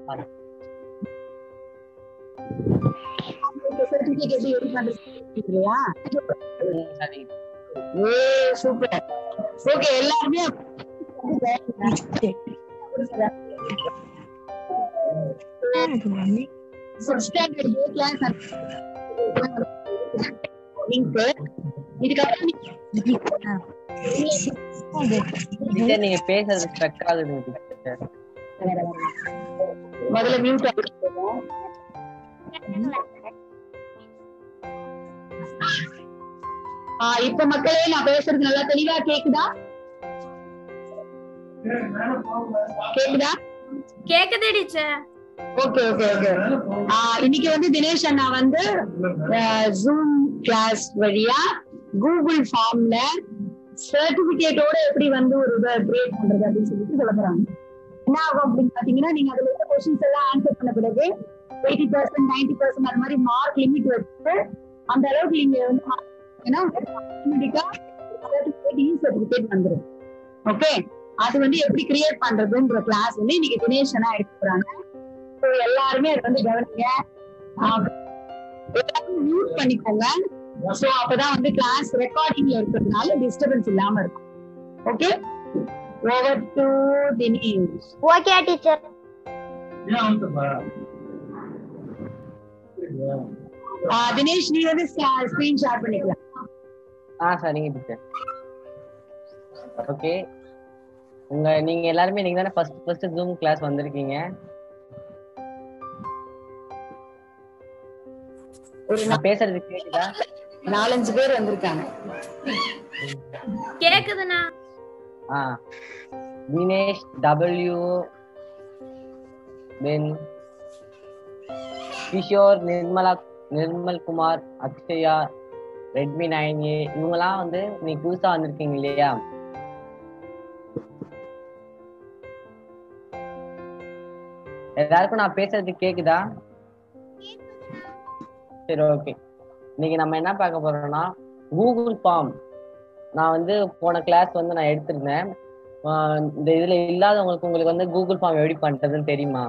Certificate எப்படி ready பண்றது இல்லையா ம், சரி ஏ சூப்பர் ஓகே எல்லாருமே first standard A class link இதுக்கப்புறம் டீச்சர் நீங்க பேசுறது ஸ்ட்ரக் ஆகுது டீச்சர் முதல்ல மியூட் ஆ இப்ப மக்களே நான் பேசுறது நல்லா தெளிவா கேக்குதா கேக்குதா கேக்குது டீச்சர் ஓகே ஓகே ஓகே இன்னைக்கு வந்து தினேஷ் அண்ணா வந்து ஜூம் கிளாஸ் வழியா கூகுள் ஃபார்ம்ல சர்டிபிகேட்டோட எப்படி வந்து ஒரு இதை கிரியேட் பண்றது அப்படின்னு சொல்லிட்டு சொல்ல போறாங்க என்ன ஆகும் அப்படின்னு பாத்தீங்கன்னா நீங்க அதுல இருக்க கொஸ்டின்ஸ் எல்லாம் ஆன்சர் பண்ண பிறகு எயிட்டி பர்சன்ட் நைன்டி பர்சன்ட் அந்த மாதிரி மார்க் லிமிட் வச்சுட்டு அந்த அளவுக்கு நீங்க வந்து ஏன்னா ஆட்டோமேட்டிக்கா சர்டிபிகேட் இ சர்டிபிகேட் வந்துடும் ஓகே அது வந்து எப்படி கிரியேட் பண்றதுன்ற கிளாஸ் வந்து இன்னைக்கு தினேஷ் அண்ணா எடுக்க போறாங்க So, எல்லாருமே அதை வந்து கவனிங்க ஆஹ் எல்லாரும் மியூட் பண்ணிக்கோங்க சோ அப்பதான் வந்து கிளாஸ் ரெக்கார்டிங்ல இருக்கிறதுனால டிஸ்டர்பன்ஸ் இல்லாம இருக்கும் okay over to Dinesh okay teacher ஆஹ் தினேஷ் நீ வந்து ஸ்கிரீன் ஷேர் பண்ணிக்கலாம் ஆ சரிங்க டீச்சர் ஓகே உங்க நீங்க எல்லாருமே நீங்க தானே ஃபர்ஸ்ட் ஃபர்ஸ்ட் ஜூம் கிளாஸ் வந்திருக்கீங்க ஒரு நான் பேசுறது கேக்குதா நா- நாலஞ்சு பேர் வந்திருக்காங்க கேக்குதுண்ணா ஆ Dinesh W then Kishore Nirmala Nirmal Kumar Akshaya Redmi nine A இவங்கெல்லாம் வந்து நீ புதுசா வந்திருக்கீங்க இல்லையா எல்லாருக்கும் நான் பேசுறது கேக்குதா சரி ஓகே இன்னைக்கு நம்ம என்ன பார்க்க போறோம்னா கூகுள் ஃபார்ம் நான் வந்து போன கிளாஸ் வந்து நான் எடுத்திருந்தேன் ஆஹ் இந்த இதுல இல்லாதவங்களுக்கு உங்களுக்கு வந்து கூகுள் ஃபார்ம் எப்படி பண்றதுன்னு தெரியுமா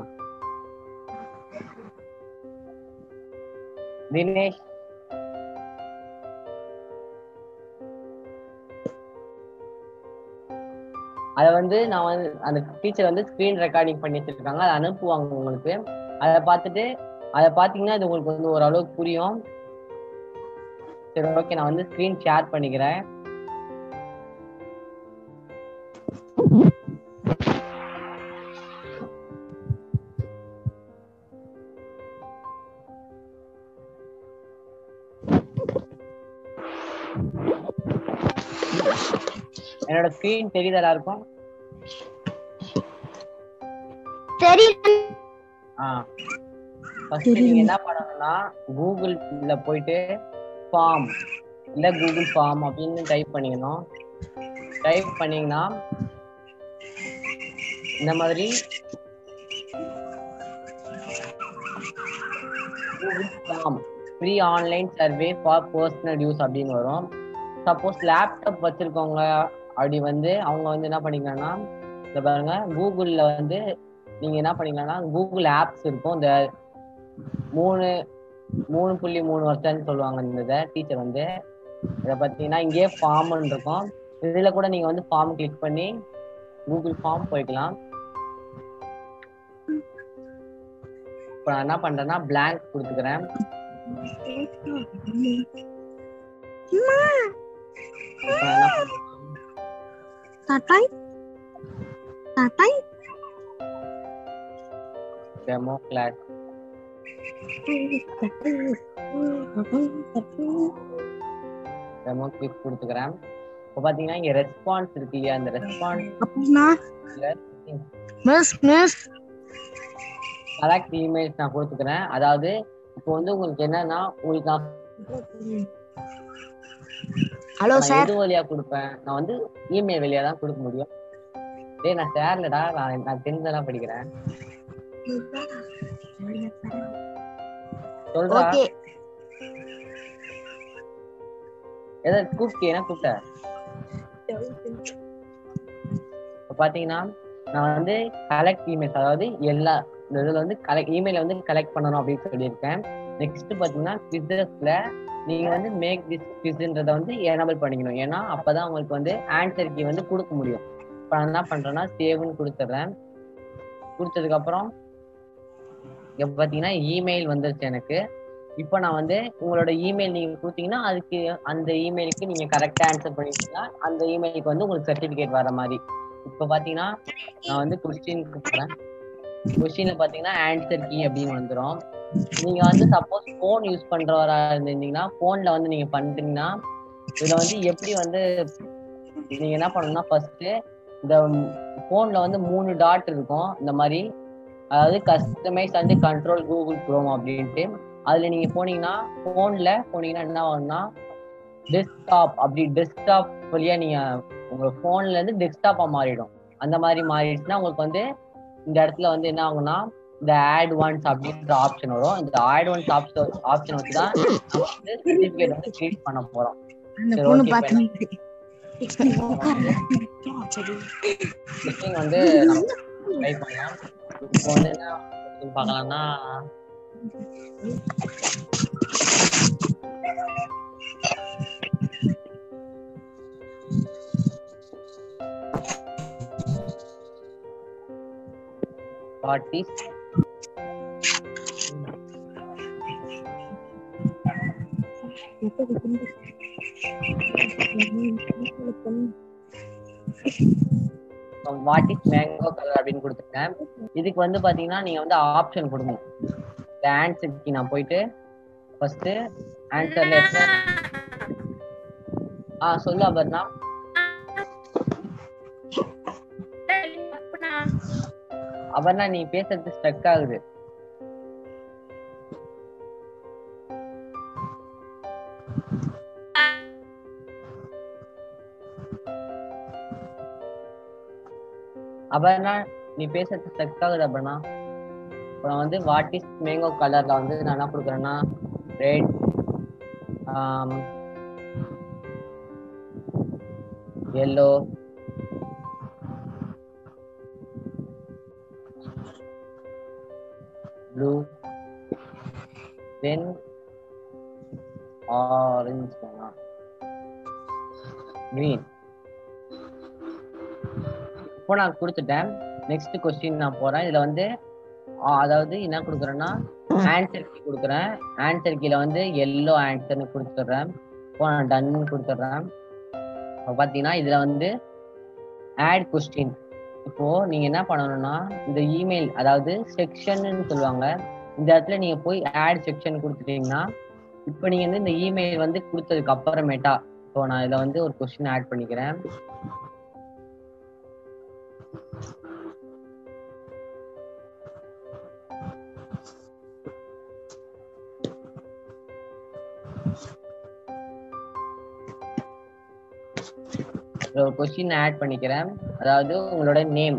தினேஷ் அதை வந்து நான் வந்து அந்த டீச்சர் வந்து ஸ்க்ரீன் ரெக்கார்டிங் பண்ணி வச்சிருக்காங்க அதை அனுப்புவாங்க உங்களுக்கு அதை பார்த்துட்டு அதை பார்த்தீங்கன்னா இது உங்களுக்கு வந்து ஓரளவுக்கு புரியும் சரி ஓகே நான் வந்து ஸ்க்ரீன் ஷேர் பண்ணிக்கிறேன் என்னோட ஸ்க்ரீன் தெரியுதா எல்லாருக்கும் சரி ஆ ஃபர்ஸ்ட் நீங்க என்ன பண்ணணும்னா கூகுள்ல போயிட்டு ஃபார்ம் இல்ல கூகுள் ஃபார்ம் அப்படின்னு டைப் பண்ணிக்கணும் டைப் பண்ணீங்கன்னா இந்த மாதிரி Google form free online survey for personal use அப்படின்னு வரும் சப்போஸ் லேப்டாப் வச்சிருக்கவங்க அப்படி வந்து அவங்க வந்து என்ன பண்ணிக்கலாம்னா இந்த பாருங்க கூகுள்ல வந்து நீங்க என்ன பண்ணிக்கலாம்னா கூகுள் ஆப்ஸ் இருக்கும் இந்த மூணு மூணு புள்ளி மூணு வருஷம்னு சொல்லுவாங்க இந்த இதை டீச்சர் வந்து இதை பார்த்தீங்கன்னா இங்கேயே ஃபார்ம்னு இருக்கும் இதுல கூட நீங்க வந்து ஃபார்ம் கிளிக் பண்ணி கூகுள் ஃபார்ம் போய்க்கலாம் இப்போ நான் என்ன பண்றேன்னா blank கொடுத்துக்கிறேன் இப்போ நான் என்ன பண்றேன்னா, தாத்தாய் தாத்தாய் demo class demo கிளிக் கொடுத்துக்கிறேன் இப்போ பாத்தீங்கன்னா இங்க ரெஸ்பான்ஸ் இருக்கு இல்லையா அந்த ரெஸ்பான்ஸ் அப்படின்னா மிஸ் மிஸ் கலெக்ட் இமெயில்ஸ் நான் கொடுத்துக்கிறேன் அதாவது இப்போ வந்து உங்களுக்கு என்னன்னா உங்களுக்கு நான் ஹலோ நான் சார் எது வழியா கொடுப்பேன் நான் வந்து இமெயில் வழியா தான் கொடுக்க முடியும் டேய் நான் சேர்லடா நான் நான் தெரிஞ்சதெல்லாம் படிக்கிறேன் சொல்றா ஓகே எதை கூப்பிட்டீங்கன்னா கூப்பிட்ட இப்போ பாத்தீங்கன்னா நான் வந்து கலெக்ட் இமெயில்ஸ் அதாவது எல்லா இந்த இதுல வந்து கலெக்ட் இமெயில வந்து கலெக்ட் பண்ணணும் அப்படின்னு சொல்லியிருக்கேன் நெக்ஸ்ட் பாத்தீங்கன்னா குவிசஸ்ல நீங்க வந்து மேக் திஸ் குவிஸ்ன்றத வந்து எனபிள் பண்ணிக்கணும் ஏன்னா அப்பதான் உங்களுக்கு வந்து ஆன்சர் கீ வந்து கொடுக்க முடியும் இப்போ நான் என்ன பண்றேன்னா சேவ்னு கொடுத்துட்றேன் கொடுத்ததுக்கு அப்புறம் இப்ப பாத்தீங்கன்னா இமெயில் வந்துருச்சு எனக்கு இப்போ நான் வந்து உங்களோட இமெயில் நீங்க கொடுத்தீங்கன்னா அதுக்கு அந்த இமெயிலுக்கு நீங்க கரெக்டா ஆன்சர் பண்ணிட்டீங்கன்னா அந்த இமெயிலுக்கு வந்து உங்களுக்கு சர்டிபிகேட் வர மாதிரி இப்போ பாத்தீங்கன்னா நான் வந்து கொஸ்டினுக்கு போறேன் கொஸ்டின்ல பாத்தீங்கன்னா ஆன்சர் கீ அப்படின்னு வந்துரும் நீங்க வந்து சப்போஸ் ஃபோன் யூஸ் பண்றவரா இருந்தீங்கன்னா போன்ல வந்து நீங்க பண்ணிட்டீங்கன்னா இதுல வந்து எப்படி வந்து நீங்க என்ன பண்ணணும்னா ஃபர்ஸ்ட் இந்த போன்ல வந்து மூணு டாட் இருக்கும் இந்த மாதிரி அதாவது customize and control Google Chrome அப்படின்ட்டு அதுல நீங்க போனீங்கன்னா போன்ல போனீங்கன்னா என்ன ஆகும்னா டெஸ்க்டாப் அப்படி டெஸ்க்டாப் வழியா நீங்க உங்க போன்ல இருந்து டெஸ்க்டாப்பா மாறிடும் அந்த மாதிரி மாறிடுச்சுன்னா உங்களுக்கு வந்து இந்த இடத்துல வந்து என்ன ஆகும்னா இந்த ஆட் ஒன்ஸ் அப்படின்ற ஆப்ஷன் வரும் இந்த ஆட் ஒன்ஸ் ஆப்ஷன் ஆப்ஷன் வச்சு தான் நம்ம வந்து சர்டிபிகேட் வந்து கிரியேட் பண்ண போறோம் அந்த சரி, பொண்ணு okay, பார்த்து கொஸ்டின் வந்து நம்ம ட்ரை பண்ணலாம் இப்போ வந்து என்ன question பார்க்கலாம்னா what is what is mango colour அப்படின்னு கொடுத்துருக்கேன் இதுக்கு வந்து பாத்தீங்கன்னா நீங்க வந்து ஆப்ஷன் கொடுக்கணும் இந்த ஆன்சருக்கு நான் போயிட்டு ஃபர்ஸ்ட் ஆன்சர்ல ஆ சொல்லு அபர்ணா அபர்ணா நீ பேசுறது ஸ்ட்ரக் ஆகுது அபர்ணா நீ பேசுறது ஸ்ட்ரக் ஆகுது அபர்ணா இப்போ நான் வந்து வாட் இஸ் மேங்கோ கலர்ல வந்து நான் என்ன கொடுக்குறேன்னா red yellow blue then orange green இப்போ நான் கொடுத்துட்டேன் நெக்ஸ்ட் கொஸ்டின் நான் போறேன் இதுல வந்து ஆ, அதாவது என்ன கொடுக்குறேன்னா ஆன்சர் கீ கொடுக்குறேன் ஆன்சர் கீழ வந்து எல்லோ ஆன்சர்னு கொடுத்துட்றேன் இப்போ நான் டன்னு கொடுத்துட்றேன் இப்போ பார்த்தீங்கன்னா இதுல வந்து ஆட் கொஸ்டின் இப்போ நீங்க என்ன பண்ணணும்னா இந்த இமெயில் அதாவது செக்ஷன்னு சொல்லுவாங்க இந்த இடத்துல நீங்க போய் ஆட் செக்ஷன் கொடுத்துட்டீங்கன்னா இப்போ நீங்க வந்து இந்த இமெயில் வந்து கொடுத்ததுக்கு அப்புறமேட்டா இப்போ நான் இதுல வந்து ஒரு கொஸ்டின் ஆட் பண்ணிக்கிறேன் இதுல ஒரு கொஸ்டின் ஆட் பண்ணிக்கிறேன் அதாவது உங்களோட நேம்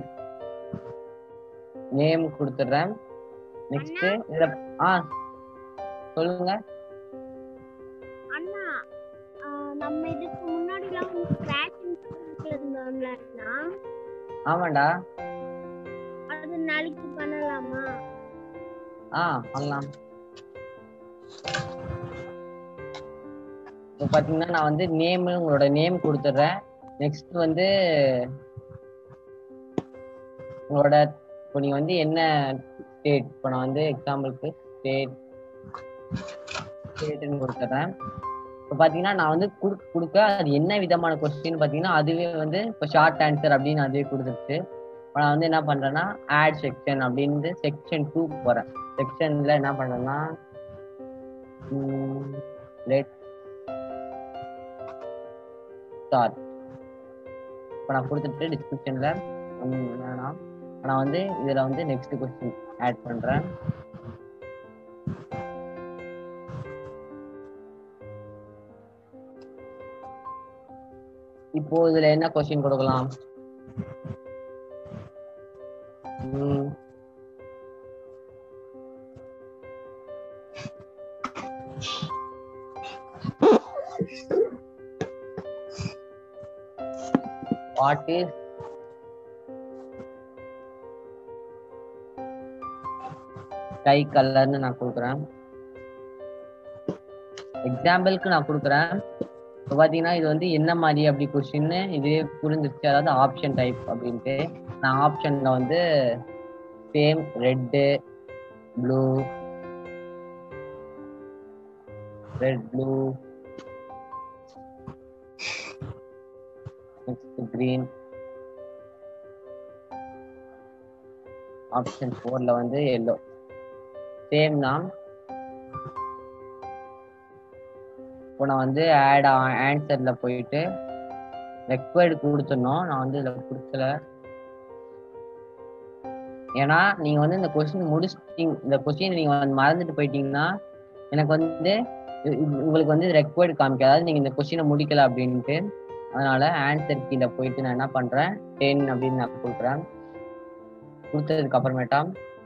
நேம் கொடுத்துட்றேன் நெக்ஸ்ட் இதுல ஆ சொல்லுங்க அண்ணா ஆஹ் நம்ம இதுக்கு முன்னாடிலாம் ஸ்கிராச் இருந்தோம்ல அண்ணா ஆமாண்டா அது நாளைக்கு பண்ணலாமா ஆ பண்ணலாம் இப்போ பார்த்தீங்கன்னா நான் வந்து நேம் உங்களோட நேம் கொடுத்துட்றேன் நெக்ஸ்ட் வந்து உங்களோட இப்போ நீங்கள் வந்து என்ன ஸ்டேட் இப்போ நான் வந்து எக்ஸாம்பிளுக்கு ஸ்டேட் ஸ்டேட்னு கொடுத்துட்றேன் இப்போ பார்த்தீங்கன்னா நான் வந்து குடுக்க கொடுக்க அது என்ன விதமான கொஸ்டின் பார்த்தீங்கன்னா அதுவே வந்து இப்போ ஷார்ட் ஆன்சர் அப்படின்னு அதுவே கொடுத்துருச்சு இப்போ நான் வந்து என்ன பண்ணுறேன்னா ஆட் செக்ஷன் அப்படின்னு செக்ஷன் டூ போகிறேன் செக்ஷன்ல என்ன பண்றேன்னா லெட் ஸ்டார்ட் இப்போ நான் கொடுத்துட்டு டிஸ்கிரிப்ஷன்ல வேணாம் நான் வந்து இதுல வந்து நெக்ஸ்ட் கொஸ்டின் ஆட் பண்றேன் இப்போ இதுல என்ன கொஸ்டின் கொடுக்கலாம் ம் what is ஸ்கை கலர்னு நான் கொடுக்குறேன் எக்ஸாம்பிளுக்கு நான் கொடுக்குறேன் இப்போ பார்த்தீங்கன்னா இது வந்து என்ன மாதிரி அப்படி கொஸ்டின்னு இதுவே புரிஞ்சிருச்சு அதாவது ஆப்ஷன் டைப் அப்படின்ட்டு நான் ஆப்ஷன்ல வந்து same red blue red blue next green option ஃபோர்ல வந்து எல்லோ சேம் தான் இப்போ நான் வந்து ஆட் ஆன்சர்ல போயிட்டு ரெக்வயர்டு கொடுத்துடணும் நான் வந்து இதில் கொடுக்கல ஏன்னா நீங்க வந்து இந்த கொஸ்டின் முடிச்சிட்டீங்க இந்த கொஸ்டின் நீங்க வந்து மறந்துட்டு போயிட்டீங்கன்னா எனக்கு வந்து இது- இது உங்களுக்கு வந்து ரெக்வயர்டு காமிக்காது அதாவது நீங்க இந்த கொஸ்டினை முடிக்கல அப்படின்ட்டு அதனால ஆன்சர் கீழே போயிட்டு நான் என்ன பண்றேன் டென் அப்படின்னு நான் கொடுக்குறேன் கொடுத்ததுக்கு அப்புறமேட்டா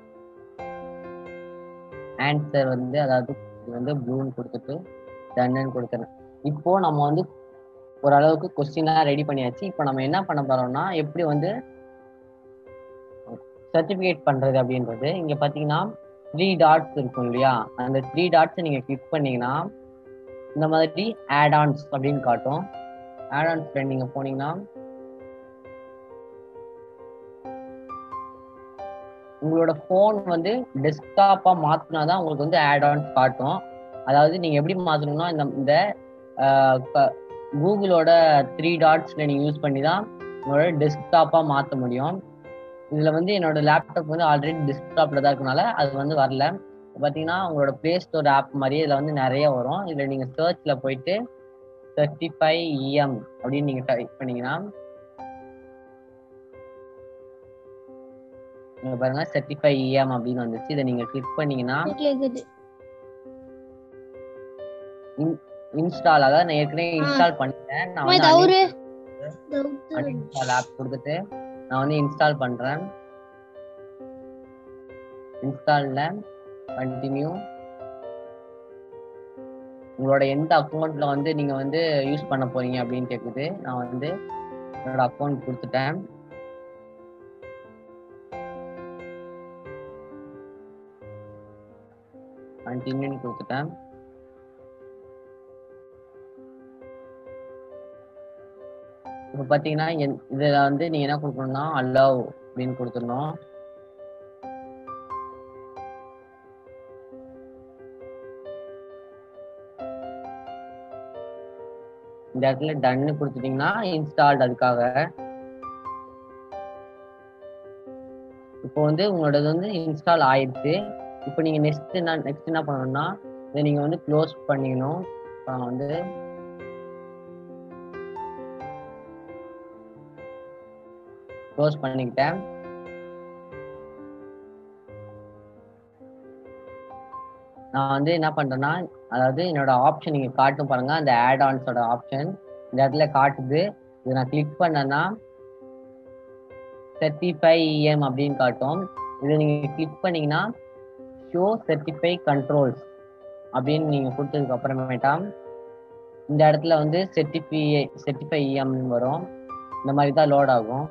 ஆன்சர் வந்து அதாவது இது வந்து ப்ளூன்னு கொடுத்துட்டு டன்னு கொடுத்துறேன் இப்போ நம்ம வந்து ஓரளவுக்கு கொஸ்டின்லாம் ரெடி பண்ணியாச்சு இப்போ நம்ம என்ன பண்ண போறோம்னா எப்படி வந்து சர்டிஃபிகேட் பண்றது அப்படின்றது இங்க பாத்தீங்கன்னா த்ரீ டாட்ஸ் இருக்கும் இல்லையா அந்த த்ரீ டாட்ஸ் நீங்க கிளிக் பண்ணீங்கன்னா இந்த மாதிரி ஆட் ஆன்ஸ் அப்படின்னு காட்டும் ஆட் ஆன்ஸ் நீங்க போனீங்கன்னா உங்களோட ஃபோன் வந்து டெஸ்க்டாப்பா மாத்தினா தான் உங்களுக்கு வந்து ஆட் ஆன்ஸ் காட்டும் அதாவது நீங்க எப்படி மாத்தணும்னா இந்த இந்த கூகுளோட த்ரீ டாட்ஸ்ல நீங்க யூஸ் பண்ணி தான் உங்களோட டெஸ்க்டாப்பா மாத்த முடியும் இதுல வந்து என்னோட லேப்டாப் வந்து ஆல்ரெடி டெஸ்க்டாப்ல தான் இருக்கனால அது வந்து வரல பாத்தீங்கன்னா உங்களோட பிளே ஸ்டோர் ஆப் மாதிரியே இதுல வந்து நிறைய வரும் இதுல நீங்க சர்ச்ல போயிட்டு சர்டிஃபை இஎம் அப்படின்னு நீங்க டைப் பண்ணீங்கன்னா இங்க பாருங்க சர்டிஃபை இஎம் அப்படின்னு வந்துச்சு இதை நீங்க கிளிக் பண்ணீங்கன்னா இன்ஸ்டால் அதாவது நான் ஏற்கனவே இன்ஸ்டால் பண்ணிட்டேன் நான் வந்து தவறு அன்இன்ஸ்டால் ஆப் கொடுத்துட்டு நான் வந்து இன்ஸ்டால் பண்றேன் இன்ஸ்டால்ல கண்டினியூ உங்களோட எந்த அக்கௌண்ட்ல வந்து நீங்க வந்து யூஸ் பண்ண போறீங்க அப்படின்னு கேக்குது நான் வந்து என்னோட அக்கௌண்ட் கொடுத்துட்டேன் கண்டினியூ கொடுத்துட்டேன் இப்போ பார்த்தீங்கன்னா என்- இதுல வந்து நீங்க என்ன கொடுக்கணும்னா அலோவ் அப்படின்னு கொடுத்துடணும் இந்த இடத்துல டன்னு கொடுத்துட்டீங்கன்னா இன்ஸ்டால்ட் அதுக்காக இப்போ வந்து உங்களோடது வந்து இன்ஸ்டால் ஆயிடுச்சு இப்போ நீங்க நெக்ஸ்ட் என்ன நெக்ஸ்ட் என்ன பண்ணணும்னா இதை நீங்க வந்து க்ளோஸ் பண்ணிக்கணும் இப்போ நான் வந்து க்ளோஸ் பண்ணிக்கிட்டேன் நான் வந்து என்ன பண்றேன்னா அதாவது என்னோட ஆப்ஷன் நீங்க காட்டும் பாருங்க அந்த ஆட் ஆன்ஸோட ஆப்ஷன் இந்த இடத்துல காட்டுது இது நான் கிளிக் பண்ணேன்னா சர்டிஃபை இஎம் அப்படின்னு காட்டும் இதை நீங்க கிளிக் பண்ணீங்கன்னா ஷோ சர்டிஃபை கண்ட்ரோல்ஸ் அப்படின்னு நீங்க கொடுத்ததுக்கு அப்புறமேட்டா இந்த இடத்துல வந்து செர்டிஃபை செர்டிஃபை இஎம் வரும் இந்த மாதிரி தான் லோட் ஆகும்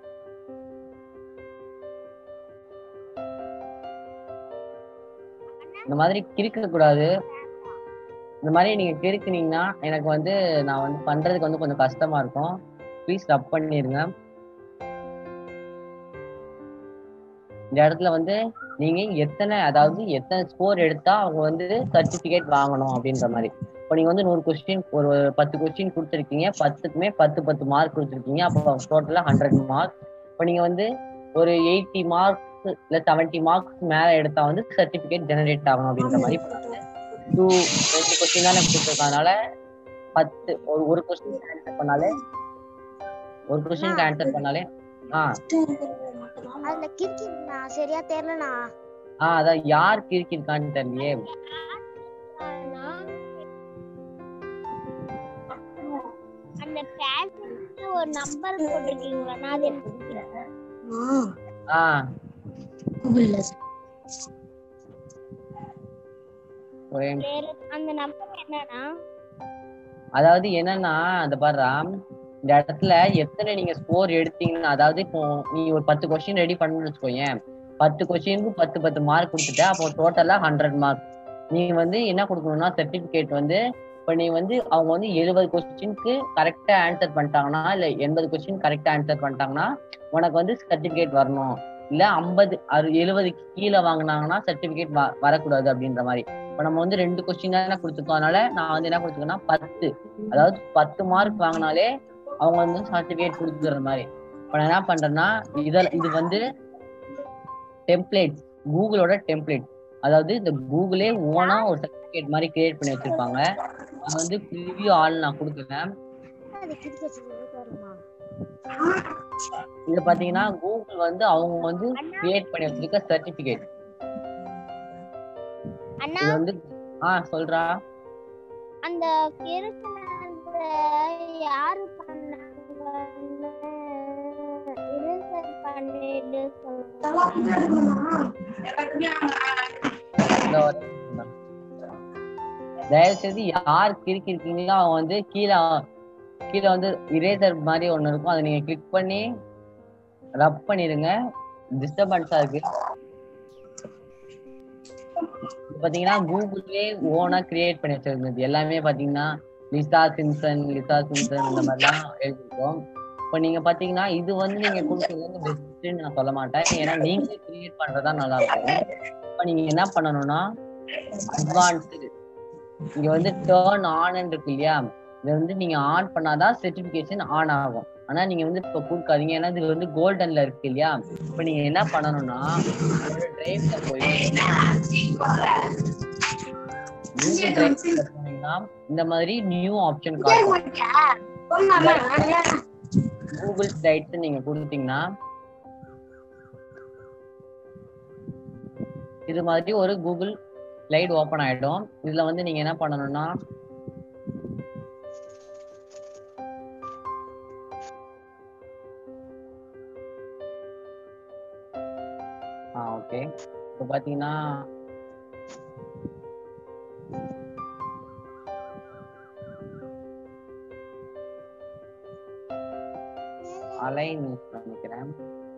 இந்த மாதிரி கிறுக்க கூடாது இந்த மாதிரி நீங்க கிறுக்குனீங்கன்னா எனக்கு வந்து நான் வந்து பண்றதுக்கு வந்து கொஞ்சம் கஷ்டமா இருக்கும் ப்ளீஸ் ரப் பண்ணிருங்க இந்த இடத்துல வந்து நீங்க எத்தனை அதாவது எத்தனை ஸ்கோர் எடுத்தா அவங்க வந்து சர்டிபிகேட் வாங்கணும் அப்படின்ற மாதிரி இப்போ நீங்க வந்து நூறு கொஸ்டின் ஒரு பத்து கொஸ்டின் கொடுத்துருக்கீங்க பத்துக்குமே பத்து பத்து மார்க் கொடுத்துருக்கீங்க அப்போ டோட்டலா ஹண்ட்ரட் மார்க் இப்போ நீங்க வந்து ஒரு எயிட்டி மார்க்ஸ் இல்ல செவன்ட்டி மார்க்ஸ் மேல எடுத்தா வந்து சர்டிபிகேட் ஜெனரேட் ஆகணும் அப்படின்ற மாதிரி டூ ரெண்டு கொஸ்டின் தானே கொடுத்துருக்கனால பத்து ஒரு ஒரு கொஸ்டின் ஆன்சர் பண்ணாலே ஒரு கொஸ்டின் ஆன்சர் பண்ணாலே ஆ அதுல கிறுக்கி நான் சரியா தெரியலண்ணா ஆ அதான் யார் கிறுக்கிருக்கான்னு தெரியலையே அந்த பேஷன்க்கு ஒரு நம்பர் போட்டிருக்கீங்களா நான் அது எனக்கு தெரியல. ஆ ஒரே நிமிஷம். வேற அந்த நம்பர் என்னன்னா அதாவது என்னன்னா அந்த பாரு இந்த இடத்துல எத்தனை நீங்க ஸ்கோர் எடுத்தீங்கன்னா அதாவது இப்போ நீ ஒரு பத்து கொஸ்டின் ரெடி பண்ணணும்னு வச்சுக்கோயேன் பத்து கொஸ்டினுக்கு பத்து பத்து மார்க் கொடுத்துட்ட அப்போ டோட்டலா ஹண்ட்ரட் மார்க் நீ வந்து என்ன கொடுக்கணும்னா சர்டிபிகேட் வந்து இப்போ நீ வந்து அவங்க வந்து எழுபது கொஸ்டினுக்கு கரெக்டா ஆன்சர் பண்ணிட்டாங்கன்னா இல்ல எண்பது கொஸ்டின் கரெக்டா ஆன்சர் பண்ணிட்டாங்கன்னா உனக்கு வந்து சர்டிபிகேட் வரணும் இல்ல ஐம்பது அறு எழுபதுக்கு கீழே வாங்கினாங்கன்னா சர்டிபிகேட் வரக்கூடாது அப்படின்ற மாதிரி இப்போ நம்ம வந்து ரெண்டு கொஸ்டின் தானே கொடுத்துருக்கோம் அதனால நான் வந்து என்ன கொடுத்துருக்கேன்னா பத்து அதாவது பத்து மார்க் வாங்கினாலே அவங்க வந்து சர்டிபிகேட் கொடுத்துக்கிற மாதிரி இப்போ நான் என்ன பண்றேன்னா இதில் இது வந்து டெம்ப்ளேட் கூகுளோட டெம்ப்ளேட் அதாவது இந்த கூகுளே ஓனா ஒரு சர்டிபிகேட் மாதிரி கிரியேட் பண்ணி வச்சிருப்பாங்க அது வந்து ப்ரிவியூ ஆல் நான் கொடுக்குறேன் இது பாத்தீங்கன்னா கூகுள் வந்து அவங்க வந்து கிரியேட் பண்ணி வச்சிருக்க சர்டிபிகேட் அண்ணா இது வந்து ஆ சொல்றா அந்த கிருஷ்ணந்த யாரு பண்ணாங்கன்னு இன்சர்ட் பண்ணிட்டு சொல்லுங்க இந்த ஒரு நிமிஷம். தயவு செய்து யார் கிறுக்கி இருக்கீங்களோ அவங்க வந்து கீழே கீழே வந்து இரேசர் மாதிரி ஒண்ணு இருக்கும் அதை நீங்க கிளிக் பண்ணி ரப் பண்ணிடுங்க டிஸ்டர்பன்ஸா இருக்கு இது பாத்தீங்கன்னா கூகுள்லயே ஓனா கிரியேட் பண்ணி வச்சிருந்தது எல்லாமே பாத்தீங்கன்னா லிசா சிம்சன் லிசா சிம்சன் இந்த மாதிரிலாம் எழுதிருக்கோம் இப்போ நீங்க பாத்தீங்கன்னா இது வந்து நீங்க கொடுக்கறது வந்து பெஸ்ட்னு நான் சொல்ல மாட்டேன் ஏன்னா நீங்களே கிரியேட் பண்றதா நல்லா இருக்கும் இப்போ நீங்க என்ன பண்ணணும்னா அட்வான்ஸ்டு இங்க வந்து டேர்ன் ஆன் இருக்கு இல்லையா இதை வந்து நீங்க ஆன் பண்ணாதான் சர்டிபிகேஷன் ஆன் ஆகும் ஆனா நீங்க வந்து இப்ப கொடுக்காதீங்க ஏன்னா இது வந்து கோல்டன்ல இருக்கு இல்லையா இப்ப நீங்க என்ன பண்ணணும்னா டிரைவ்ல போய் கூகுள் டிரைவ்ல போனீங்கன்னா இந்த மாதிரி நியூ ஆப்ஷன் காட்டும் கூகுள் ஸ்லைட்ஸ் நீங்க கொடுத்தீங்கன்னா இது மாதிரி ஒரு கூகுள் ஸ்லைட் ஓபன் ஆயிடும் இதுல வந்து நீங்க என்ன பண்ணணும்னா ஆ ஓகே இப்போ பாத்தீங்கன்னா அலைன் யூஸ் பண்ணிக்கிறேன்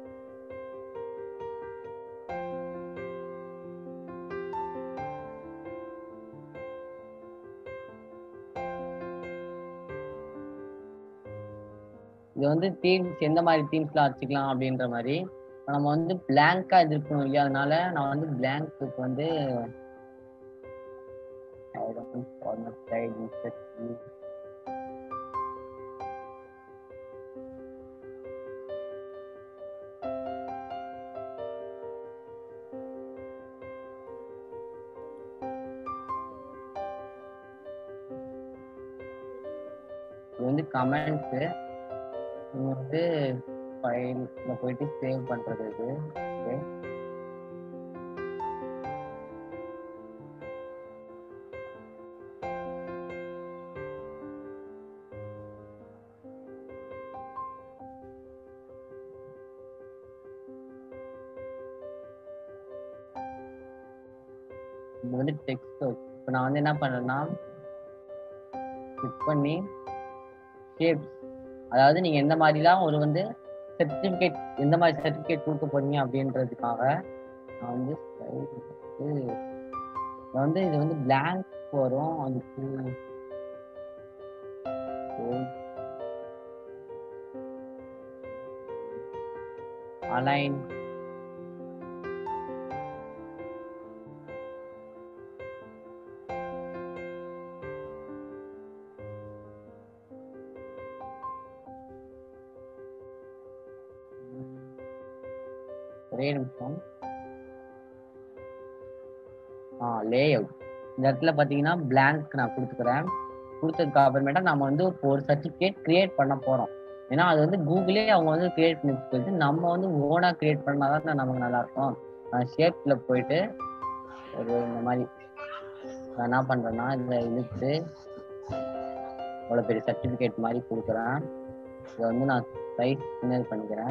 இது வந்து தீம்ஸ் எந்த மாதிரி தீம்ஸ்லாம் வச்சுக்கலாம் அப்படின்ற மாதிரி இப்ப நம்ம வந்து பிளாங்கா இது இருக்கணும் இல்லையா அதனால நான் வந்து பிளாங்க்கு வந்து I don't format slide insert view. இது வந்து கமெண்ட்ஸ் நீங்க வந்து ஃபைல்ல போயிட்டு சேவ் பண்றது இது ஓகே இது வந்து டெக்ஸ்ட் இப்போ நான் வந்து என்ன பண்றேன்னா கிளிக் பண்ணி ஷேப்ஸ் அதாவது நீங்க எந்த மாதிரிலாம் ஒரு வந்து சர்டிபிகேட் எந்த மாதிரி சர்டிபிகேட் கொடுக்க போறீங்க அப்படின்றதுக்காக நான் வந்து slide வந்து நான் வந்து இது வந்து blank வரும் அதுக்கு அலைன் ஒரே நிமிஷம் ஆ லே அவுட் இந்த இடத்துல பார்த்தீங்கன்னா blank நான் கொடுத்துக்கிறேன் கொடுத்ததுக்கு அப்புறமேட்டா நம்ம வந்து இப்போ ஒரு சர்டிஃபிகேட் கிரியேட் பண்ண போறோம் ஏன்னா அது வந்து கூகுளே அவங்க வந்து கிரியேட் பண்ணி வச்சுக்கிறது நம்ம வந்து ஓனா கிரியேட் பண்ணாதான் நமக்கு நல்லா இருக்கும் நான் ஷேப்ல போயிட்டு ஒரு இந்த மாதிரி நான் என்ன பண்றேன்னா இதில் இழுத்து அவ்வளோ பெரிய சர்டிஃபிகேட் மாதிரி கொடுக்குறேன் இதை வந்து நான் சைஸ் சின்னது பண்ணிக்கிறேன்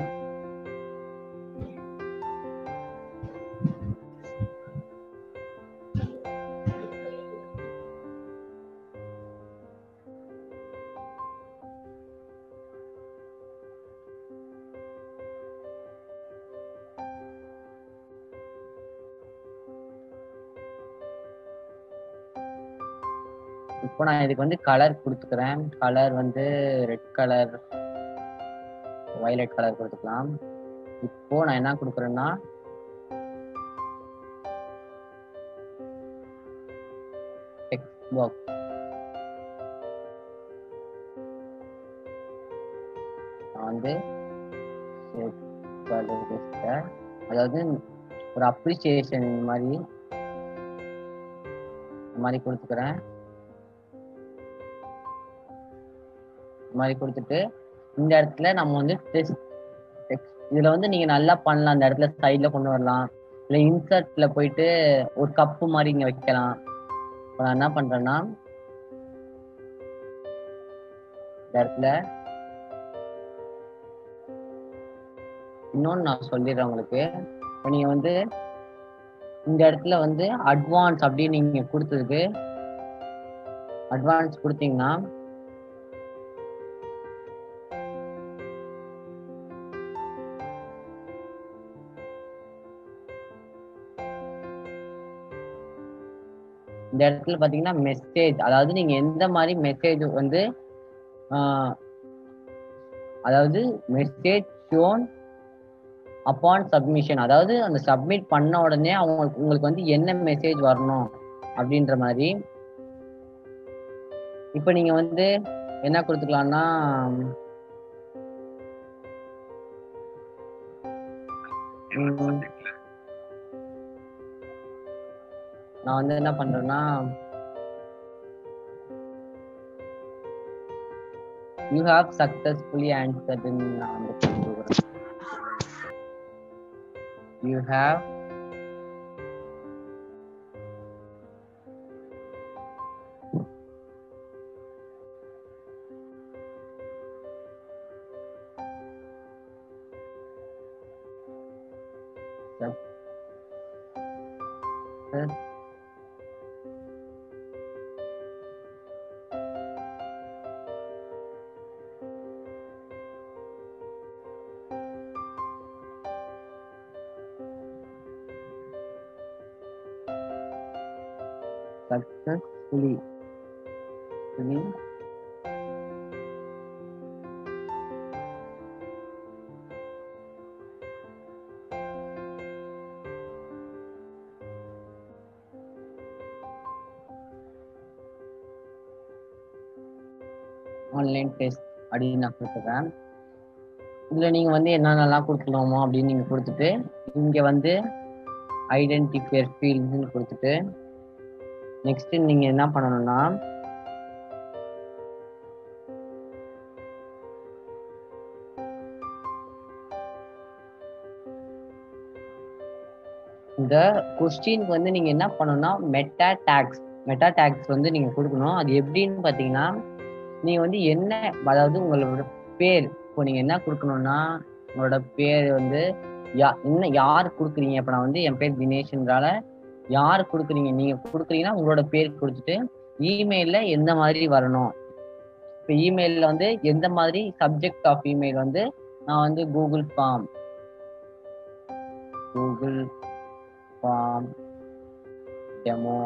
இப்போ நான் இதுக்கு வந்து கலர் கொடுத்துக்கிறேன் கலர் வந்து ரெட் கலர் வயலட் கலர் கொடுத்துக்கலாம் இப்போ நான் என்ன கொடுக்குறேன்னா டெக்ஸ்ட் பாக்ஸ் நான் வந்து shape color கொடுத்துட்டேன். அதாவது ஒரு அப்ரிசியேஷன் மாதிரி இந்த மாதிரி கொடுத்துக்கிறேன் இந்த மாதிரி கொடுத்துட்டு இந்த இடத்துல நம்ம வந்து டெஸ்ட் இதுல வந்து நீங்க நல்லா பண்ணலாம் அந்த இடத்துல சைட்ல கொண்டு வரலாம் இல்ல இன்சர்ட்ல போயிட்டு ஒரு கப்பு மாதிரி இங்க வைக்கலாம் இப்ப நான் என்ன பண்றேன்னா இந்த இடத்துல இன்னொன்னு நான் சொல்லிடுறேன் உங்களுக்கு இப்போ நீங்க வந்து இந்த இடத்துல வந்து அட்வான்ஸ் அப்படின்னு நீங்க கொடுத்ததுக்கு அட்வான்ஸ் கொடுத்தீங்கன்னா இந்த இடத்துல பாத்தீங்கன்னா மெசேஜ் அதாவது நீங்க எந்த மாதிரி மெசேஜ் வந்து ஆஹ், அதாவது மெசேஜ் ஷோன் அப்பான் சப்மிஷன் அதாவது அந்த சப்மிட் பண்ண உடனே அவங்களுக்கு உங்களுக்கு வந்து என்ன மெசேஜ் வரணும் அப்படின்ற மாதிரி இப்போ நீங்க வந்து என்ன கொடுத்துக்கலாம்னா உம், நான் வந்து என்ன பண்றேன்னா யூ ஹாவ் சக்சஸ்ஃபுல்லி ஆன்சர்ட் நான் வந்து கொடுக்குறேன் you have success successfully fully online test அப்படின்னு நான் கொடுத்துறேன் இதுல நீங்க வந்து என்னென்னலாம் கொடுக்கலாமோ அப்படின்னு நீங்க கொடுத்துட்டு இங்க வந்து ஐடென்டிஃபையர் ஃபீல்ட்னு கொடுத்துட்டு நெக்ஸ்ட் நீங்க என்ன பண்ணணும்னா இந்த கொஸ்டினுக்கு வந்து நீங்க என்ன பண்ணணும்னா மெட்டா டேக்ஸ் மெட்டா டேக்ஸ் வந்து நீங்க கொடுக்கணும் அது எப்படின்னு பாத்தீங்கன்னா நீங்க வந்து என்ன அதாவது உங்களோட பேர் இப்போ நீங்க என்ன கொடுக்கணும்னா உங்களோட பேர் வந்து யா என்ன யார் கொடுக்குறீங்க இப்போ நான் வந்து என் பேர் தினேஷ்ன்றால யார் கொடுக்குறீங்க நீங்க கொடுக்குறீங்கன்னா உங்களோட பேர் கொடுத்துட்டு இமெயில்ல எந்த மாதிரி வரணும் இப்போ இமெயில்ல வந்து எந்த மாதிரி சப்ஜெக்ட் ஆஃப் இமெயில் வந்து நான் வந்து Google form Google form demo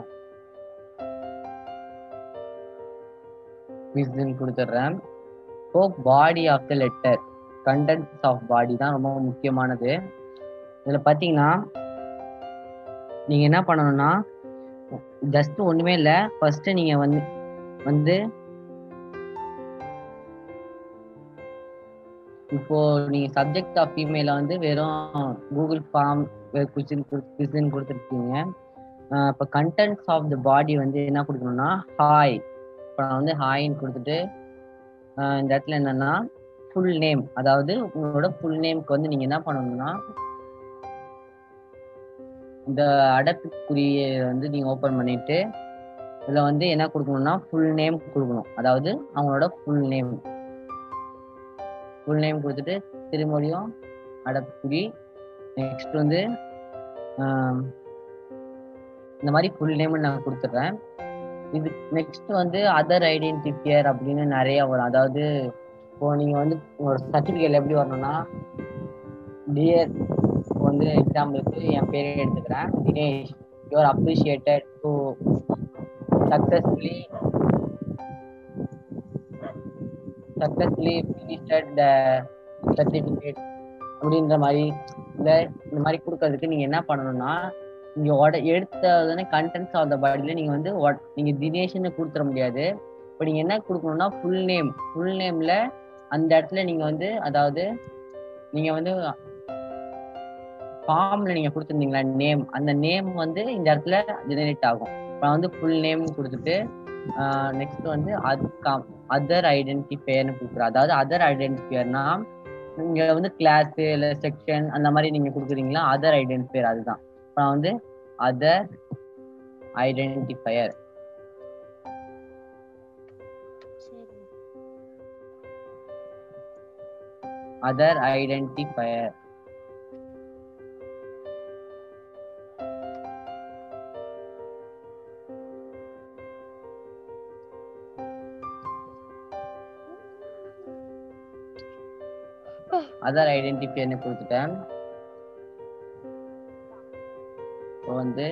குவிஸ்ன்னு கொடுத்துட்றேன் so body of the letter contents of body தான் ரொம்ப முக்கியமானது இதில் பார்த்தீங்கன்னா நீங்கள் என்ன பண்ணணும்னா ஜஸ்ட் ஒன்றுமே இல்லை ஃபர்ஸ்ட் நீங்கள் வந்து வந்து இப்போ நீங்க சப்ஜெக்ட் ஆஃப் இமெயில வந்து வெறும் கூகுள் ஃபார்ம் கொஸ்டின் கொஸ்டின் கொடுத்துருக்கீங்க இப்போ கண்டென்ட்ஸ் ஆஃப் த பாடி வந்து என்ன கொடுக்கணும்னா ஹாய் இப்போ நான் வந்து ஹாய்ன்னு கொடுத்துட்டு ஆஹ் இந்த இடத்துல என்னன்னா ஃபுல் நேம் அதாவது உங்களோட ஃபுல் நேம்க்கு வந்து நீங்க என்ன பண்ணணும்னா இந்த அடப்புக்குரிய வந்து நீங்க ஓபன் பண்ணிட்டு இதுல வந்து என்ன கொடுக்கணும்னா ஃபுல் நேம் கொடுக்கணும் அதாவது அவங்களோட ஃபுல் நேம் ஃபுல் நேம் கொடுத்துட்டு திருமொழியும் அடப்புக்குறி நெக்ஸ்ட் வந்து ஆஹ் இந்த மாதிரி ஃபுல் நேம் நான் கொடுத்துட்றேன் இது நெக்ஸ்ட் வந்து அதர் ஐடென்டிஃபியர் அப்படின்னு நிறைய வரும் அதாவது இப்போ நீங்க வந்து உங்களோட சர்டிஃபிகேட் எப்படி வரணும்னா டியர் வந்து எக்ஸாம்பிளுக்கு என் பேரே எடுத்துக்கிறேன் Dinesh you are appreciated to successfully successfully finished the certificate அப்படின்ற மாதிரி இல்லை இந்த மாதிரி கொடுக்கறதுக்கு நீங்கள் என்ன பண்ணணும்னா நீங்கள் உட எடுத்த உடனே கண்டென்ட்ஸ் ஆஃப் த பாடியில் நீங்கள் வந்து what- நீங்க தினேஷ்னு கொடுத்துட முடியாது இப்போ நீங்கள் என்ன கொடுக்கணும்னா ஃபுல் நேம் ஃபுல் நேமில் அந்த இடத்துல நீங்கள் வந்து அதாவது நீங்கள் வந்து ஃபார்மில் நீங்கள் கொடுத்துருந்தீங்களா நேம் அந்த நேம் வந்து இந்த இடத்துல ஜெனரேட் ஆகும் இப்போ வந்து ஃபுல் நேம் கொடுத்துட்டு நெக்ஸ்ட் வந்து அதர் ஐடென்டிஃபையர்னு கொடுக்குறோம் அதாவது அதர் ஐடென்டிஃபையர்னா இங்க வந்து கிளாஸ் இல்ல செக்ஷன் அந்த மாதிரி நீங்க கொடுக்குறீங்களா அதர் ஐடென்டிஃபையர் அதுதான் இப்போ நான் வந்து other identifier other identifier other ஐடென்டிஃபையர்னு கொடுத்துட்டேன் இப்போ வந்து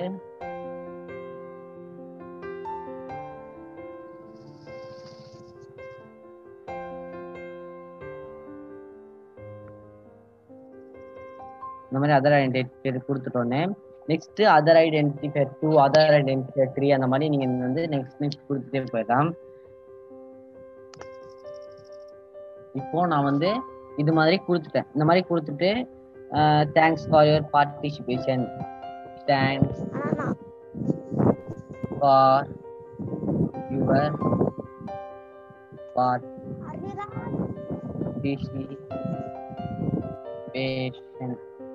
இந்த மாதிரி அதர் ஐடென்டிஃபையர் கொடுத்துட்டோன்னே next other identifier two other identifier three அந்த மாதிரி நீங்க வந்து நெக்ஸ்ட் நெக்ஸ்ட் கொடுத்துட்டே போயிடலாம் இப்போ நான் வந்து இது மாதிரி கொடுத்துட்டேன் இந்த மாதிரி கொடுத்துட்டு thanks for your participation thanks for your participation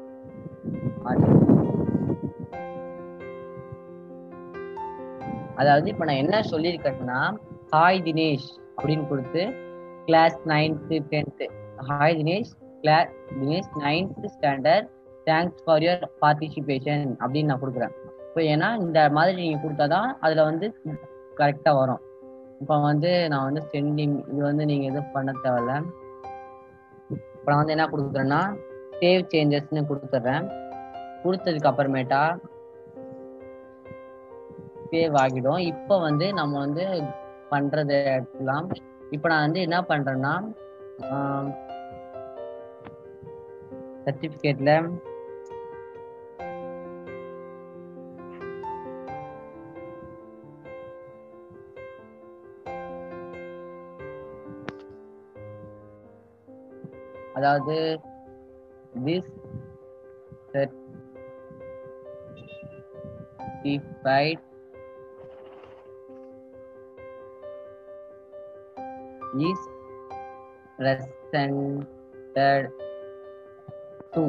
அதாவது இப்ப நான் என்ன சொல்லியிருக்கேன்னா ஹாய் தினேஷ் அப்படின்னு கொடுத்து class ninth tenth hi Dinesh class Dinesh ninth standard thanks for your participation அப்படின்னு நான் கொடுக்குறேன் இப்போ ஏன்னா இந்த மாதிரி நீங்க கொடுத்தாதான் அதுல வந்து கரெக்டா வரும் இப்போ வந்து நான் வந்து சென்டிங் இது வந்து நீங்க எதுவும் பண்ண தேவையில்ல இப்போ நான் வந்து என்ன கொடுக்குறேன்னா சேவ் சேஞ்சஸ்ன்னு கொடுத்துட்றேன் கொடுத்ததுக்கு அப்புறமேட்டா சேவ் ஆகிடும் இப்போ வந்து நம்ம வந்து பண்றதை எடுத்துக்கலாம் இப்போ நான் வந்து என்ன பண்றேன்னா சர்டிஃபிகேட்ல அதாவது this certified is presented to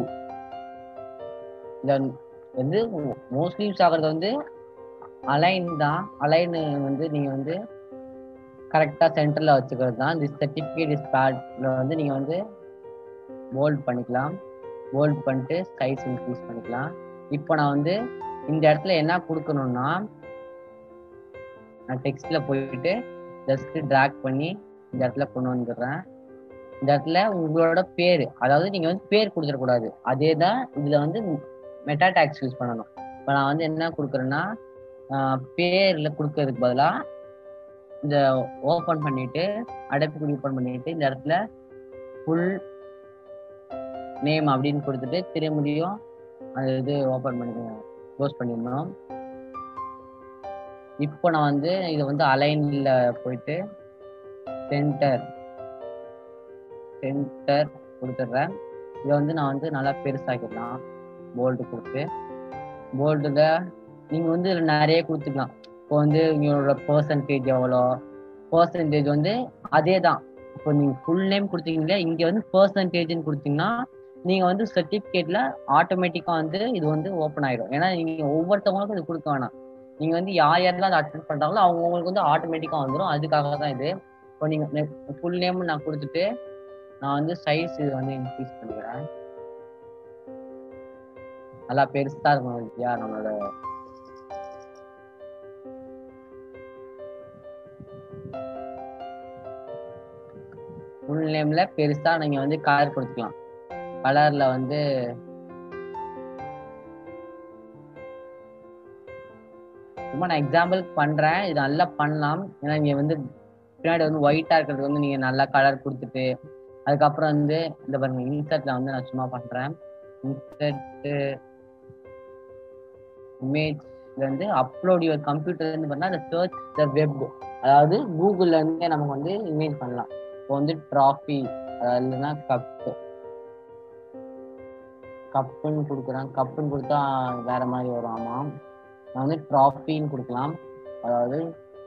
then வந்து மோஸ்ட்லி யூஸ் ஆகுறது வந்து அலைன் தான் அலைன் வந்து நீங்க வந்து கரெக்டா சென்டர்ல வச்சுக்கிறது தான் திஸ் சர்டிஃபிகேட் இஸ் பேட்ல வந்து நீங்க வந்து போல்ட் பண்ணிக்கலாம் போல்ட் பண்ணிட்டு சைஸ் இன்க்ரீஸ் பண்ணிக்கலாம் இப்போ நான் வந்து இந்த இடத்துல என்ன கொடுக்கணும்னா நான் டெக்ஸ்ட்ல போயிட்டு ஜஸ்ட் ட்ராக் பண்ணி இந்த இடத்துல கொண்டு வந்துடுறேன் இந்த இடத்துல உங்களோட பேர் அதாவது நீங்க வந்து பேர் கொடுத்துடக்கூடாது அதே தான் இதுல வந்து மெட்டா டேக்ஸ் யூஸ் பண்ணணும் இப்போ நான் வந்து என்ன கொடுக்குறேன்னா பேர்ல கொடுக்கறதுக்கு பதிலாக இந்த ஓப்பன் பண்ணிட்டு அடைப்புக்குறி ஓப்பன் பண்ணிட்டு இந்த இடத்துல ஃபுல் நேம் அப்படின்னு கொடுத்துட்டு திரும்பியும் அது இது ஓப்பன் பண்ணி க்ளோஸ் பண்ணிடணும் இப்போ நான் வந்து இதை வந்து அலைன்ல போயிட்டு சென்டர் சென்டர் கொடுத்துட்றேன் இதை வந்து நான் வந்து நல்லா பெருசாக்கிடலாம் போல்டு கொடுத்து போல்டுல நீங்க வந்து இதுல நிறைய கொடுத்துக்கலாம் இப்போ வந்து உங்களோட பர்சன்டேஜ் எவ்வளோ பர்சன்டேஜ் வந்து அதே தான் இப்போ நீங்க ஃபுல் நேம் கொடுத்தீங்களே இங்க வந்து பர்சன்டேஜ்னு கொடுத்தீங்கன்னா நீங்க வந்து சர்டிபிகேட்ல ஆட்டோமேட்டிக்கா வந்து இது வந்து ஓப்பன் ஆயிடும் ஏன்னா நீங்க ஒவ்வொருத்தவங்களுக்கும் இது கொடுக்க வேணாம் நீங்க வந்து யார் யாரெல்லாம் அதை அட்டன் பண்றாங்களோ அவங்க உங்களுக்கு வந்து ஆட்டோமேட்டிக்கா வந்துடும் அதுக்காக தான் இது இப்போ நீங்க ஃபுல் நேம் நான் கொடுத்துட்டு நான் வந்து சைஸ் இது வந்து இன்க்ரீஸ் பண்ணிக்கிறேன் நல்லா பெருசா இருக்கும் இல்லையா நம்மளோட ஃபுல் நேம்ல பெருசா நீங்க வந்து கலர் கொடுத்துக்கலாம் கலர்ல வந்து சும்மா நான் எக்ஸாம்பிள் பண்றேன் இது நல்லா பண்ணலாம் ஏன்னா இங்க வந்து பின்னாடி வந்து ஒயிட்டா இருக்கிறது வந்து நீங்க நல்லா கலர் கொடுத்துட்டு அதுக்கப்புறம் வந்து இந்த பாருங்க இன்சர்ட்ல வந்து நான் சும்மா பண்றேன் இன்சர்ட் இமேஜ்ல வந்து அப்லோட் யுவர் கம்ப்யூட்டர் வந்து பண்ணா அந்த சர்ச் த வெப் அதாவது கூகுள்ல இருந்தே நமக்கு வந்து இமேஜ் பண்ணலாம் இப்போ வந்து ட்ராஃபி இல்லைன்னா கப்பு கப்புன்னு கொடுக்குறேன் கப்புன்னு கொடுத்தா வேற மாதிரி வரும் ஆமா நான் வந்து ட்ராஃபின்னு கொடுக்கலாம் அதாவது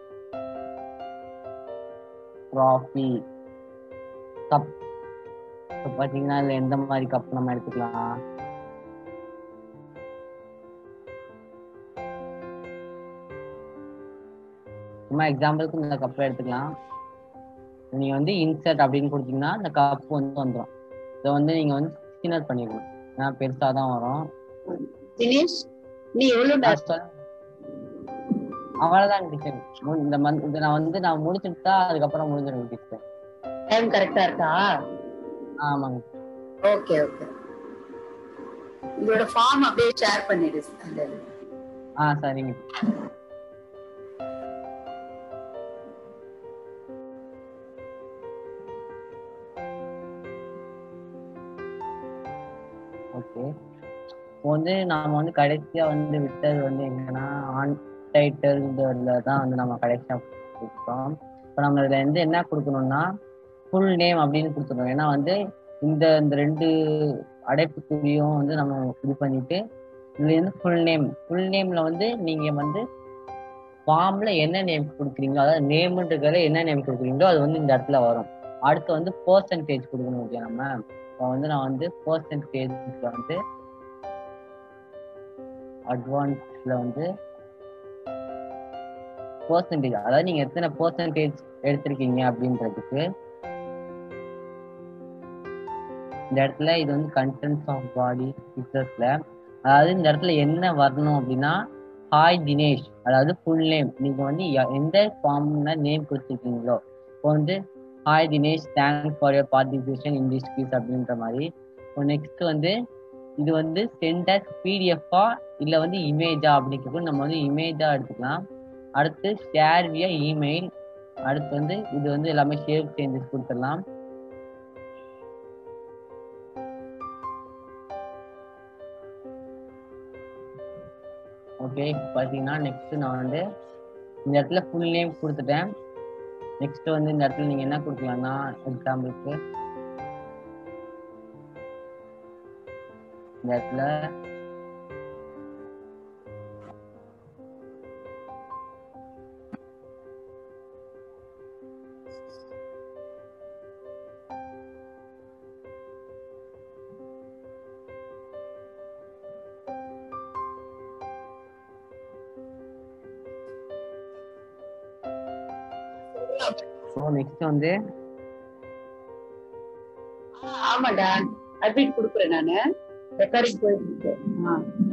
ட்ராஃபி கப் இப்போ பார்த்தீங்கன்னா இதில் எந்த மாதிரி கப் நம்ம எடுத்துக்கலாம் சும்மா எக்ஸாம்பிளுக்கு இந்த கப்பை எடுத்துக்கலாம் நீங்க வந்து இன்சர்ட் அப்படின்னு கொடுத்தீங்கன்னா இந்த கப் வந்து வந்துடும் இதை வந்து நீங்க வந்து சின்னர் பண்ணிக்கணும் ஏன்னா பெருசா தான் வரும் தினேஷ் நீ எவ்வளவு நான் சொல்ல- அவ்வளவுதான் டீச்சர் இந்த மந்த் இதை நான் வந்து நான் முடிச்சுட்டா அதுக்கப்புறம் முடிஞ்சிடும் டீச்சர் டைம் கரெக்டா இருக்கா ஆமாங்க ஓகே ஓகே இதோட ஃபார்ம் அப்படியே ஷேர் பண்ணிடு அந்த இது. ஆ சரிங்க ஓகே இப்போ வந்து நாம வந்து கடைசியா வந்து விட்டது வந்து எங்கன்னா ஆன் டைட்டில் தான் வந்து நம்ம கடைசியா கொடுத்தோம் இப்போ நம்ம இதுல இருந்து என்ன கொடுக்கணும்னா ஃபுல் நேம் அப்படின்னு கொடுத்துருவோம் ஏன்னா வந்து இந்த இந்த ரெண்டு அடைப்புக்குறியும் வந்து நம்ம இது பண்ணிட்டு இதுல இருந்து ஃபுல் நேம் ஃபுல் நேம்ல வந்து நீங்க வந்து ஃபார்ம்ல என்ன நேம் கொடுக்குறீங்களோ அதாவது நேம்ன்றதுல என்ன நேம் கொடுக்குறீங்களோ அது வந்து இந்த இடத்துல வரும் அடுத்து வந்து பர்சன்டேஜ் கொடுக்கணும் ஓகே நம்ம இப்போ வந்து நான் வந்து பர்சன்டேஜ்ல வந்து அட்வான்ஸ்ல வந்து பர்சன்டேஜ் அதாவது நீங்க எத்தனை பர்சன்டேஜ் எடுத்திருக்கீங்க அப்படின்றதுக்கு இந்த இடத்துல இது வந்து கண்டென்ட்ஸ் ஆஃப் பாடி பிக்சர்ஸ்ல அதாவது இந்த இடத்துல என்ன வரணும் அப்படின்னா ஹாய் தினேஷ் அதாவது ஃபுல் நேம் நீங்க வந்து ய- எந்த ஃபார்ம்ல நேம் கொடுத்துருக்கீங்களோ இப்போ வந்து hi Dinesh thanks for your participation in this quiz அப்படின்ற மாதிரி இப்போ நெக்ஸ்ட் வந்து இது வந்து சென்ட் அஸ் பிடிஎஃபா இல்ல வந்து இமேஜா அப்படிங்கிறது நம்ம வந்து இமேஜா எடுத்துக்கலாம் அடுத்து ஷேர் வியா இமெயில் அடுத்து வந்து இது வந்து எல்லாமே ஷேவ் சேஞ்சஸ் கொடுத்துடலாம் ஓகே பார்த்தீங்கன்னா நெக்ஸ்ட் நான் வந்து இந்த இடத்துல ஃபுல் நேம் கொடுத்துட்டேன் நெக்ஸ்ட் வந்து இந்த இடத்துல நீங்க என்ன கொடுக்கலாம்னா எக்ஸாம்பிளுக்கு இந்த இடத்துல ஸோ நெக்ஸ்ட் வந்து ஆமாடா அட்மிட் கொடுக்குறேன் நானு ரெக்கார்டிங் போயிட்டு இருக்கு ஆ.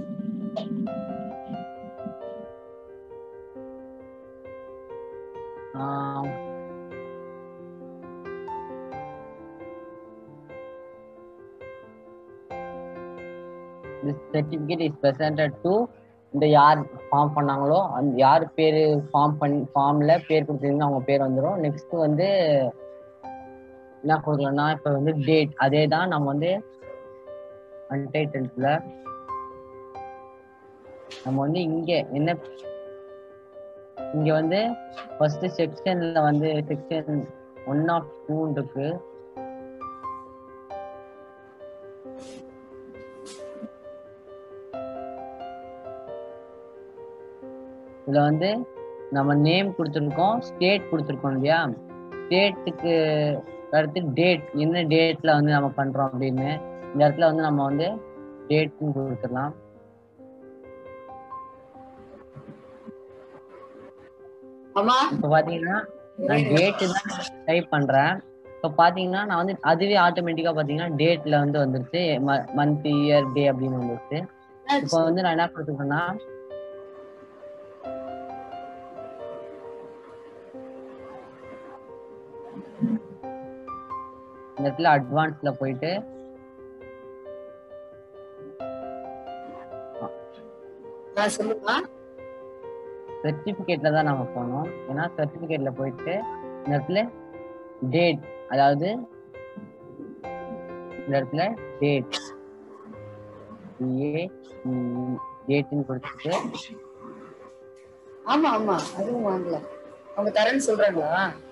ஆஹ், this certificate is presented to இந்த யார் ஃபார்ம் பண்ணாங்களோ அந்த யார் பேர் ஃபார்ம் பண்ணி ஃபார்ம்ல பேர் கொடுத்துருந்தா அவங்க பேர் வந்துடும் நெக்ஸ்ட் வந்து என்ன கொடுக்கலாம்னா இப்போ வந்து டேட் அதே தான் நம்ம வந்து அன்டைட்டில்ஸ்ல நம்ம வந்து இங்க என்ன இங்க வந்து ஃபர்ஸ்ட் செக்ஷன்ல வந்து செக்ஷன் ஒன் ஆஃப் டூ இருக்கு இதுல வந்து நம்ம நேம் கொடுத்துருக்கோம் ஸ்டேட் கொடுத்துருக்கோம் இல்லையா ஸ்டேட்டுக்கு அடுத்து டேட் என்ன டேட்ல வந்து நம்ம பண்றோம் அப்படின்னு இந்த இடத்துல வந்து நம்ம வந்து டேட்னு கொடுத்துடலாம் அம்மா இப்போ பாத்தீங்கன்னா நான் டேட்டு தான் டைப் பண்றேன் இப்போ பாத்தீங்கன்னா நான் வந்து அதுவே ஆட்டோமேட்டிக்கா பாத்தீங்கன்னா டேட்ல வந்து வந்துருச்சு மந்த் இயர் டே அப்படின்னு வந்துருச்சு இப்போ வந்து நான் என்ன கொடுத்துருக்கேன்னா இந்த இடத்துல அட்வான்ஸ்ல போயிட்டு நான் சொல்லுமா சர்டிபிகேட்ல தான் நம்ம போகணும் ஏன்னா சர்டிபிகேட்ல போயிட்டு இந்த இடத்துல டேட் அதாவது இந்த இடத்துல டேட் ஏ டேட்னு கொடுத்துட்டு ஆமா ஆமா அதுவும் வாங்கல அவங்க தரேன்னு சொல்றாங்களா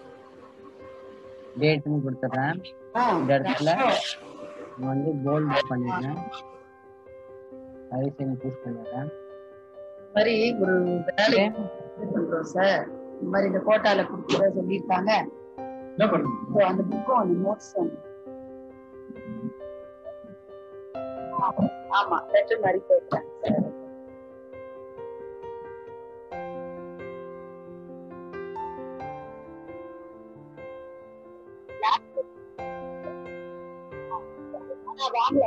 டேட்னு கொடுத்துட்றேன் ஆ, இந்த இடத்துல நான் வந்து போல்ட் பண்ணிடுறேன் சைஸ் இன்க்ரீஸ் பண்ணிடுறேன் இந்த மாதிரி ஒரு வேலை பண்றோம் சார் இந்த மாதிரி இந்த கோட்டால கொடுத்துட சொல்லியிருக்காங்க என்ன பண்ணுங்க So, அந்த புக்கும் அந்த நோட்ஸும் ஆமா லெட்டர் மாதிரி போயிட்டேன் சார் வாங்கல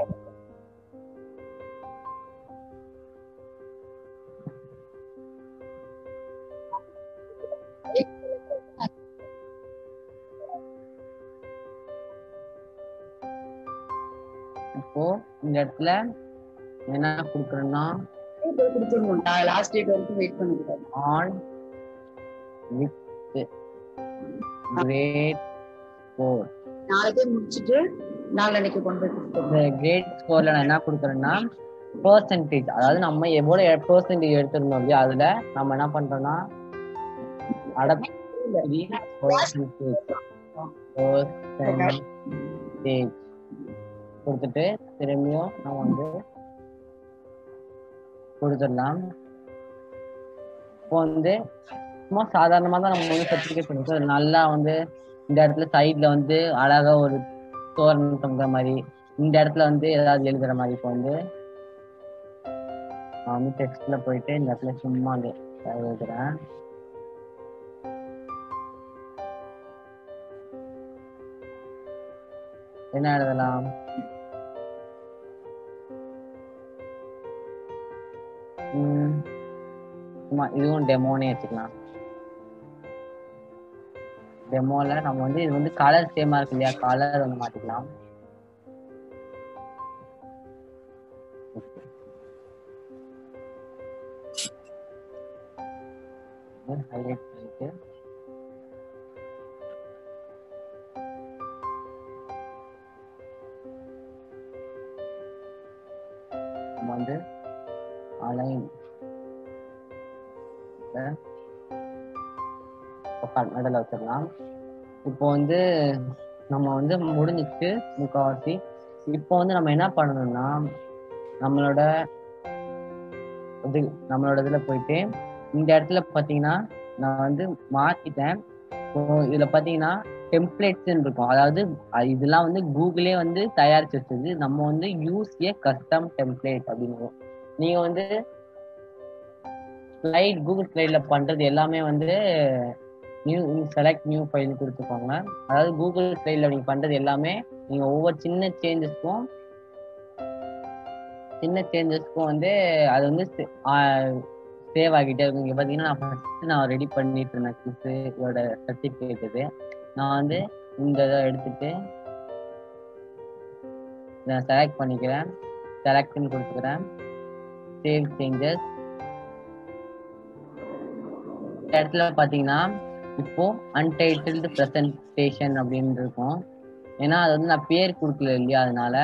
இப்போ இந்த இடத்துல என்ன கொடுக்குறேன்னா போய் கொடுத்துருவோம் லாஸ்ட் டேட் வரைக்கும் வெயிட் பண்ணக்கூடாது ஆன் வித் கிரேட் ஸ்கோர் நாளைக்கே முடிச்சிட்டு நாளன்னைக்கு கொண்டு போய் கொடுத்துருவோம் இந்த கிரேட் ஸ்கோர்ல நான் என்ன கொடுக்குறேன்னா பர்சன்டேஜ் அதாவது நம்ம எவ்வளவு பர்சன்டேஜ் எடுத்திருந்தோம் இல்லையா அதுல நம்ம என்ன பண்றோம்னா அடப்பி பர்சன்டேஜ் பர்சன்டேஜ் கொடுத்துட்டு திரும்பியும் நம்ம வந்து கொடுத்துடலாம் இப்போ வந்து சும்மா சாதாரணமா தான் நம்ம வந்து சர்டிஃபிகேட் பண்ணிருக்கோம் அது நல்லா வந்து இந்த இடத்துல சைட்ல வந்து அழகா ஒரு தோரணம் தொங்குற மாதிரி இந்த இடத்துல வந்து ஏதாவது எழுதுற மாதிரி இப்போ வந்து நான் வந்து டெக்ஸ்ட்ல போயிட்டு இந்த இடத்துல சும்மா வந்து எழுதுறேன் என்ன எழுதலாம் உம் சும்மா இதுவும் டெமோனே வச்சுக்கலாம் டெமோல நம்ம வந்து இது வந்து கலர் சேமா இருக்கு இல்லையா கலர் வந்து மாத்திக்கலாம் ஹைலைட் பண்ணிட்டு நம்ம வந்து அலைன் நடுவில் வச்சிடலாம் இப்போ வந்து நம்ம வந்து முடிஞ்சிச்சு முக்காவாசி இப்போ வந்து நம்ம என்ன பண்ணணும்னா நம்மளோட இது நம்மளோட இதுல போயிட்டு இந்த இடத்துல பாத்தீங்கன்னா நான் வந்து மாத்திட்டேன் இப்போ இதுல பாத்தீங்கன்னா டெம்ப்ளேட்ஸ் இருக்கும் அதாவது அஹ் இதெல்லாம் வந்து கூகுளே வந்து தயாரிச்சு வச்சது நம்ம வந்து யூஸ் ஏ கஸ்டம் டெம்ப்ளேட் அப்படின்னு நீங்க வந்து ஸ்லைட் கூகுள் ஸ்லைட்ல பண்றது எல்லாமே வந்து நியூ செலக்ட் நியூ ஃபைல் கொடுத்துக்கோங்க அதாவது கூகுள் ஸ்லைட்ல நீங்க பண்றது எல்லாமே நீங்க ஒவ்வொரு சின்ன சேஞ்சஸ்க்கும் சின்ன சேஞ்சஸ்க்கும் வந்து அது வந்து சேவ் ஆகிட்டே இருக்கும் இங்க பாத்தீங்கன்னா நான் ஃபர்ஸ்ட் நான் ரெடி பண்ணிட்டு இருந்தேன் கிஸ் இதோட சர்டிபிகேட் இது நான் வந்து இந்த இதை எடுத்துட்டு நான் செலக்ட் பண்ணிக்கிறேன் செலக்ட்னு கொடுத்துக்கிறேன் சேவ் சேஞ்சஸ் இந்த இடத்துல பாத்தீங்கன்னா இப்போ அன்டைட்டில்டு ப்ரெசன்டேஷன் அப்படின்னு இருக்கும் ஏன்னா அது வந்து நான் பேர் கொடுக்கல இல்லையா அதனால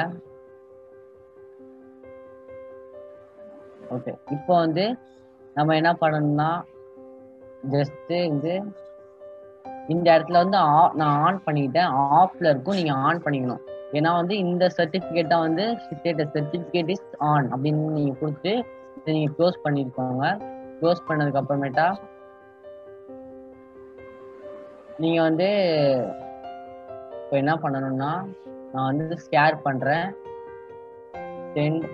ஓகே இப்போ வந்து நம்ம என்ன பண்ணணும்னா ஜஸ்ட் வந்து இந்த இடத்துல வந்து ஆ- நான் ஆன் பண்ணிட்டேன் ஆஃப்ல இருக்கும் நீங்க ஆன் பண்ணிக்கணும் ஏன்னா வந்து இந்த சர்டிபிகேட்டா வந்து சர்டிபிகேட் இஸ் ஆன் அப்படின்னு நீங்க கொடுத்து இதை நீங்க க்ளோஸ் பண்ணிருக்கோங்க க்ளோஸ் பண்ணதுக்கு அப்புறமேட்டா நீங்க வந்து இப்போ என்ன பண்ணணும்னா நான் வந்து ஸ்கேர் பண்றேன் send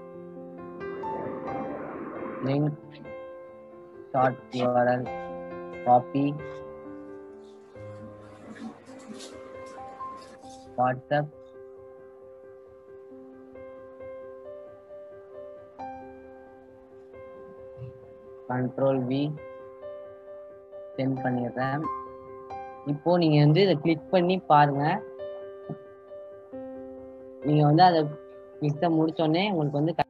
link short URL copy WhatsApp control V send பண்ணிடுறேன் இப்போ நீங்க வந்து இதை கிளிக் பண்ணி பாருங்க நீங்க வந்து அதை கிளிக் முடிச்ச உடனே உங்களுக்கு வந்து